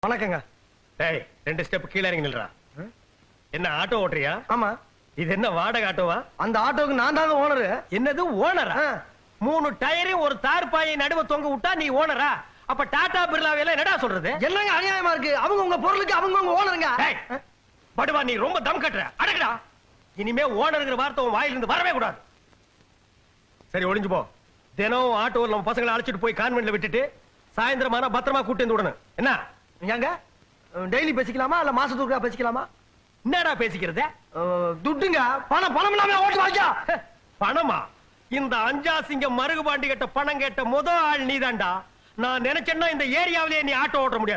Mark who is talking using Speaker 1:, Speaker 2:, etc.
Speaker 1: வணக்கங்க
Speaker 2: டேய் ரெண்டு ஸ்டெப் கீழே இறங்கி நில்றா என்ன ஆட்டோ ஓட்டுறியா
Speaker 1: ஆமா
Speaker 2: இது என்ன வாடகை ஆட்டோவா
Speaker 1: அந்த ஆட்டோக்கு நான் தாங்க ஓனரு
Speaker 2: என்னது ஓனரா
Speaker 1: ஆ.
Speaker 2: மூணு டயரையும் ஒரு தார் பாயை நடுவ தொங்க விட்டா நீ ஓனரா அப்ப டாடா பிர்லாவையில என்னடா சொல்றது
Speaker 1: என்னங்க அநியாயமா இருக்கு அவங்க உங்க பொருளுக்கு அவங்க உங்க ஓனருங்க
Speaker 2: டேய், படுவா நீ ரொம்ப தம் கட்டுற அடக்குடா இனிமே ஓனருங்கிற வார்த்தை உன் வாயிலிருந்து வரவே கூடாது சரி ஒளிஞ்சு போ தினம் ஆட்டோவில் நம்ம பசங்களை அழைச்சிட்டு போய் கான்வென்ட்ல விட்டுட்டு சாயந்தரமான பத்திரமா கூட்டி வந்து விடணும் என்ன
Speaker 1: ஏங்க டெய்லி பேசிக்கலாமா இல்ல மாசத்துக்கு பேசிக்கலாமா
Speaker 2: என்னடா பேசிக்கிறத
Speaker 1: அஹ், துட்டுங்க பணம் பணம் இல்லாம ஓட்டு வாங்கியா
Speaker 2: பணமா இந்த அஞ்சா சிங்கம் மருகுபாண்டி கிட்ட பணம் கேட்ட முத ஆள் நீதான்டா நான் நினைச்சேன்னா இந்த ஏரியாவிலேயே நீ ஆட்டோ ஓட்ட முடியாது